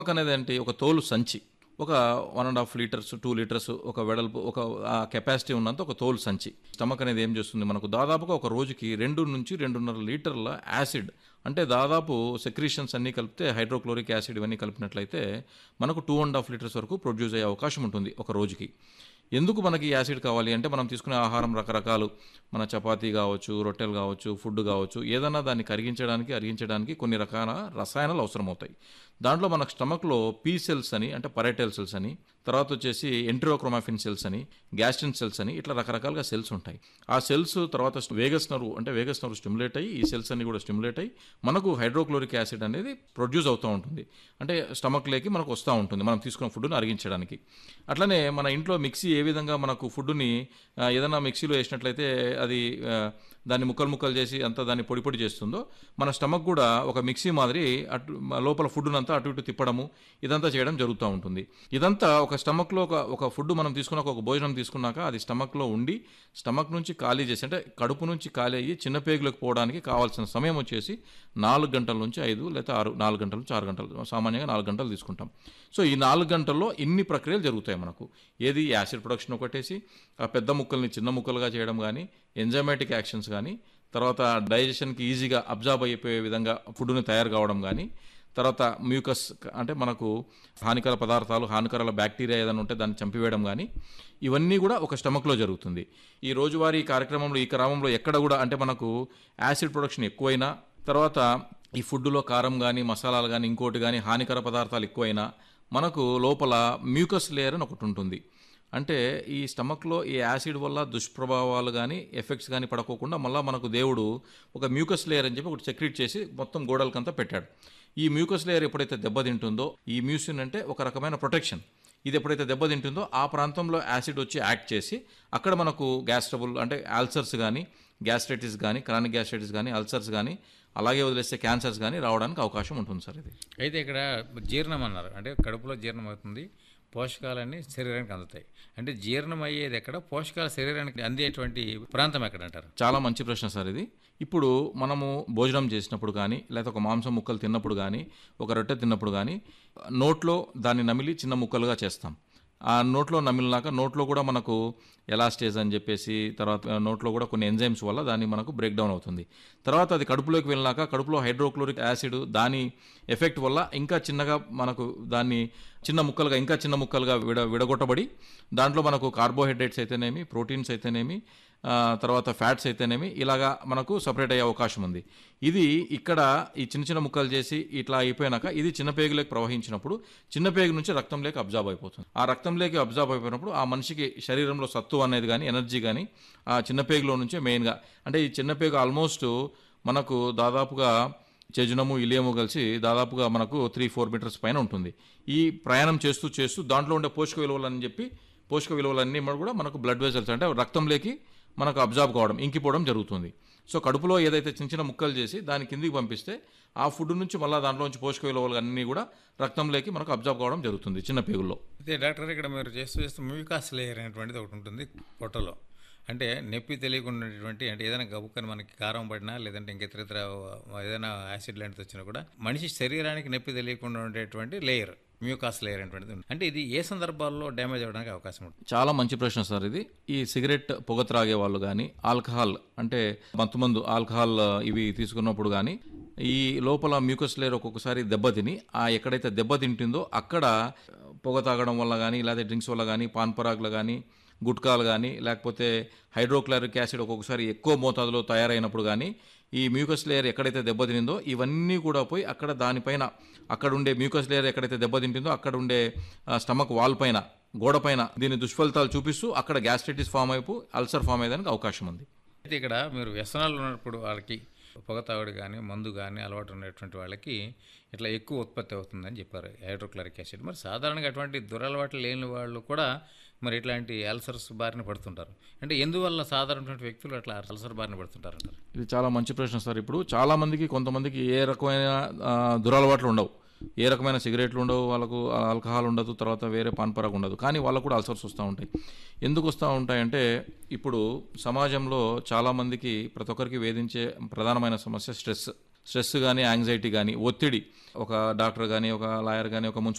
Stomach అనేది ఏంటి ఒక తోలు సంచి ఒక one and half litres two litres ఒక వెడల్పు ఒక ఆ కెపాసిటీ ఉన్నంత ఒక తోలు సంచి స్టమక్ అనేది ఏం చేస్తుంది మనకు దాదాపుగా ఒక రోజుకి రెండు నుంచి రెండున్నర లీటర్ల యాసిడ్ అంటే దాదాపు సెక్రీషన్స్ అన్నీ కలిపితే హైడ్రోక్లోరిక్ యాసిడ్ ఇవన్నీ కలిపినట్లయితే మనకు టూ అండ్ హాఫ్ లీటర్స్ వరకు ప్రొడ్యూస్ అయ్యే అవకాశం ఉంటుంది ఒక రోజుకి ఎందుకు మనకి యాసిడ్ కావాలి అంటే మనం తీసుకునే ఆహారం రకరకాలు మన చపాతీ కావచ్చు రొట్టెలు కావచ్చు ఫుడ్ కావచ్చు ఏదన్నా దాన్ని కరిగించడానికి అరిగించడానికి కొన్ని రకాల రసాయనాలు అవసరం అవుతాయి దాంట్లో మన స్టమక్లో పీ సెల్స్ అని అంటే పరైటల్ సెల్స్ అని తర్వాత వచ్చేసి ఎంట్రోక్రోమాఫిన్ సెల్స్ అని గ్యాస్ట్రిన్ సెల్స్ అని ఇట్లా రకరకాలుగా సెల్స్ ఉంటాయి ఆ సెల్స్ తర్వాత వేగస్ నర్వ్ అంటే వేగస్ నర్వ్ స్టిమ్యులేట్ అయ్యి ఈ సెల్స్ అన్ని కూడా స్టిమ్యులేట్ అయ్యి మనకు హైడ్రోక్లోరిక్ యాసిడ్ అనేది ప్రొడ్యూస్ అవుతూ ఉంటుంది అంటే స్టమక్లోకి మనకు వస్తూ ఉంటుంది మనం తీసుకున్న ఫుడ్ని అరిగించడానికి అట్లనే మన ఇంట్లో మిక్సీ ఏ విధంగా మనకు ఫుడ్ని ఆ, ఏదైనా మిక్సీలో వేసినట్లయితే అది ఆ, దాన్ని ముక్కలు ముక్కలు చేసి అంతా దాన్ని పొడి పొడి చేస్తుందో మన స్టమక్ కూడా ఒక మిక్సీ మాదిరి అటు లోపల ఫుడ్ని అంతా అటు ఇటు తిప్పడము ఇదంతా చేయడం జరుగుతూ ఉంటుంది ఇదంతా ఒక స్టమక్లో ఒక ఒక ఫుడ్ మనం తీసుకున్నాక ఒక భోజనం తీసుకున్నాక అది స్టమక్లో ఉండి స్టమక్ నుంచి ఖాళీ చేసి అంటే కడుపు నుంచి ఖాళీ అయ్యి చిన్న పేగులకు పోవడానికి కావాల్సిన సమయం వచ్చేసి నాలుగు గంటల నుంచి ఐదు లేదా ఆరు నాలుగు గంటల నుంచి ఆరు గంటలు సామాన్యంగా నాలుగు గంటలు తీసుకుంటాం సో ఈ నాలుగు గంటల్లో ఇన్ని ప్రక్రియలు జరుగుతాయి మనకు ఏది యాసిడ్ ప్రొడక్షన్ ఒకటేసి ఆ పెద్ద ముక్కల్ని చిన్న ముక్కలుగా చేయడం కానీ ఎంజైమాటిక్ యాక్షన్స్ కానీ తర్వాత డైజెషన్కి ఈజీగా అబ్జార్బ్ అయిపోయే విధంగా ఫుడ్ని తయారు కావడం కానీ తర్వాత మ్యూకస్ అంటే మనకు హానికర పదార్థాలు హానికరాల బ్యాక్టీరియా ఏదైనా ఉంటే దాన్ని చంపివేయడం కానీ ఇవన్నీ కూడా ఒక స్టమక్లో జరుగుతుంది ఈ రోజువారీ కార్యక్రమంలో ఈ క్రమంలో ఎక్కడ కూడా అంటే మనకు యాసిడ్ ప్రొడక్షన్ ఎక్కువైనా తర్వాత ఈ ఫుడ్లో కారం కానీ మసాలాలు కానీ ఇంకోటి కానీ హానికర పదార్థాలు ఎక్కువైనా మనకు లోపల మ్యూకస్ లేయర్ అని ఒకటి ఉంటుంది అంటే ఈ స్టమక్లో ఈ యాసిడ్ వల్ల దుష్ప్రభావాలు కానీ ఎఫెక్ట్స్ కానీ పడకోకుండా మళ్ళీ మనకు దేవుడు ఒక మ్యూకస్ లేయర్ అని చెప్పి ఒకటి సెక్రెట్ చేసి మొత్తం గోడలకంతా పెట్టాడు ఈ మ్యూకస్ లేయర్ ఎప్పుడైతే దెబ్బతింటుందో ఈ మ్యూసిన్ అంటే ఒక రకమైన ప్రొటెక్షన్ ఇది ఎప్పుడైతే దెబ్బతింటుందో ఆ ప్రాంతంలో యాసిడ్ వచ్చి యాక్ట్ చేసి అక్కడ మనకు గ్యాస్ ట్రబుల్ అంటే ఆల్సర్స్ కానీ గ్యాస్ట్రైటిస్ కానీ క్రానిక్ గ్యాస్ట్రైటిస్ కానీ అల్సర్స్ కానీ అలాగే వదిలేస్తే క్యాన్సర్స్ కానీ రావడానికి అవకాశం ఉంటుంది సార్ ఇది అయితే ఇక్కడ జీర్ణం అన్నారు అంటే కడుపులో జీర్ణం అవుతుంది పోషకాలన్నీ శరీరానికి అందుతాయి అంటే జీర్ణం అయ్యేది ఎక్కడ పోషకాలు శరీరానికి అందేటువంటి ప్రాంతం ఎక్కడ అంటారు చాలా మంచి ప్రశ్న సార్ ఇది ఇప్పుడు మనము భోజనం చేసినప్పుడు కానీ లేకపోతే ఒక మాంసం ముక్కలు తిన్నప్పుడు కానీ ఒక రొట్టె తిన్నప్పుడు కానీ నోట్లో దాన్ని నమిలి చిన్న ముక్కలుగా చేస్తాం ఆ నోట్లో నమిలినాక నోట్లో కూడా మనకు ఎలాస్టేజ్ అని చెప్పేసి తర్వాత నోట్లో కూడా కొన్ని ఎంజైమ్స్ వల్ల దాన్ని మనకు బ్రేక్ డౌన్ అవుతుంది తర్వాత అది కడుపులోకి వెళ్ళినాక కడుపులో హైడ్రోక్లోరిక్ యాసిడ్ దాని ఎఫెక్ట్ వల్ల ఇంకా చిన్నగా మనకు దాన్ని చిన్న ముక్కలుగా ఇంకా చిన్న ముక్కలుగా విడ విడగొట్టబడి దాంట్లో మనకు కార్బోహైడ్రేట్స్ అయితేనేమి ప్రోటీన్స్ అయితేనేమి ఆ, తర్వాత ఫ్యాట్స్ అయితేనేమి ఇలాగా మనకు సపరేట్ అయ్యే అవకాశం ఉంది ఇది ఇక్కడ ఈ చిన్న చిన్న ముక్కలు చేసి ఇట్లా అయిపోయినాక ఇది చిన్న పేగులోకి ప్రవహించినప్పుడు చిన్న పేగు నుంచి రక్తంలోకి అబ్జార్బ్ అయిపోతుంది ఆ రక్తంలోకి అబ్జార్బ్ అయిపోయినప్పుడు ఆ మనిషికి శరీరంలో సత్తు అనేది కానీ ఎనర్జీ కానీ ఆ చిన్న పేగులో నుంచే మెయిన్గా అంటే ఈ చిన్న పేగు ఆల్మోస్ట్ మనకు దాదాపుగా చెజునము ఇలియము కలిసి దాదాపుగా మనకు త్రీ ఫోర్ మీటర్స్ పైన ఉంటుంది ఈ ప్రయాణం చేస్తూ చేస్తూ దాంట్లో ఉండే పోషక విలువలు అని చెప్పి పోషక విలువలన్నీ కూడా మనకు బ్లడ్ వెజల్స్ అంటే రక్తంలోకి మనకు అబ్జార్బ్ కావడం ఇంకిపోవడం జరుగుతుంది సో కడుపులో ఏదైతే చిన్న చిన్న ముక్కలు చేసి దాని కిందికి పంపిస్తే ఆ ఫుడ్ నుంచి మళ్ళీ దాంట్లో నుంచి పోషక విలువలు అన్నీ కూడా రక్తంలోకి మనకు అబ్జార్బ్ కావడం జరుగుతుంది చిన్న పేగుల్లో అయితే డాక్టర్ ఇక్కడ మీరు చేస్తూ చేస్తూ మ్యూకాస్ లేయర్ అనేటువంటిది ఒకటి ఉంటుంది పొట్టలో అంటే నొప్పి తెలియకుండా ఉండేటువంటి అంటే ఏదైనా గబుక్కని మనకి కారం పడినా లేదంటే ఇంక ఇతర ఇతర ఏదైనా యాసిడ్ లాంటిది వచ్చినా కూడా మనిషి శరీరానికి నొప్పి తెలియకుండా ఉండేటువంటి లేయర్ మ్యూకాస్ లేయర్ అనేటువంటిది ఉంది. అంటే ఇది ఏ సందర్భాల్లో డ్యామేజ్ అవ్వడానికి అవకాశం ఉంటుంది చాలా మంచి ప్రశ్న సార్ ఇది ఈ సిగరెట్ పొగ త్రాగే వాళ్ళు కానీ ఆల్కహాల్ అంటే మత్తుమందు ఆల్కహాల్ ఆ, ఇవి తీసుకున్నప్పుడు కానీ ఈ లోపల మ్యూకస్ లేయర్ ఒక్కొక్కసారి దెబ్బతిని ఆ ఎక్కడైతే దెబ్బతింటుందో అక్కడ పొగ తాగడం వల్ల కానీ లేకపోతే డ్రింక్స్ వల్ల కానీ పాన్ పరాగ్లు కానీ గుట్కాలు కానీ లేకపోతే హైడ్రోక్లోరిక్ యాసిడ్ ఒక్కొక్కసారి ఎక్కువ మోతాదులో తయారైనప్పుడు కానీ ఈ మ్యూకస్ లేయర్ ఎక్కడైతే దెబ్బతినిందో ఇవన్నీ కూడా పోయి అక్కడ దానిపైన అక్కడ ఉండే మ్యూకస్ లేయర్ ఎక్కడైతే దెబ్బతింటుందో అక్కడ ఉండే ఆ, స్టమక్ వాల్ పైన గోడ పైన దీని దుష్ఫలితాలు చూపిస్తూ అక్కడ గ్యాస్ట్రైటిస్ ఫామ్ అయిపో అల్సర్ ఫామ్ అయ్యేదానికి అవకాశం ఉంది అయితే ఇక్కడ మీరు వ్యసనాలు ఉన్నప్పుడు వాళ్ళకి పొగ తాగుడు కానీ మందు కానీ అలవాటు ఉన్నటువంటి వాళ్ళకి ఇట్లా ఎక్కువ ఉత్పత్తి అవుతుందని చెప్పారు హైడ్రోక్లోరిక్ యాసిడ్ మరి సాధారణంగా అటువంటి దురలవాట్లు లేని వాళ్ళు కూడా మరి ఇట్లాంటి అల్సర్స్ బారిన పడుతుంటారు అంటే ఎందువల్ల సాధారణటువంటి వ్యక్తులు అట్లా అల్సర్ బారిన పడుతుంటారు అంటారు ఇది చాలా మంచి ప్రశ్న సార్ ఇప్పుడు చాలా మందికి కొంతమందికి ఏ రకమైన ఆ, దురలవాట్లు ఉండవు ఏ రకమైన సిగరెట్లు ఉండవు వాళ్ళకు ఆల్కహాల్ ఉండదు తర్వాత వేరే పాన్పరాగ్ ఉండదు కానీ వాళ్ళకు కూడా అల్సర్స్ వస్తూ ఉంటాయి ఎందుకు వస్తూ ఉంటాయంటే ఇప్పుడు సమాజంలో చాలామందికి ప్రతి ఒక్కరికి వేధించే ప్రధానమైన సమస్య స్ట్రెస్ స్ట్రెస్ కానీ యాంగ్జైటీ కానీ ఒత్తిడి ఒక డాక్టర్ కానీ ఒక లాయర్ కానీ ఒక మున్సిపల్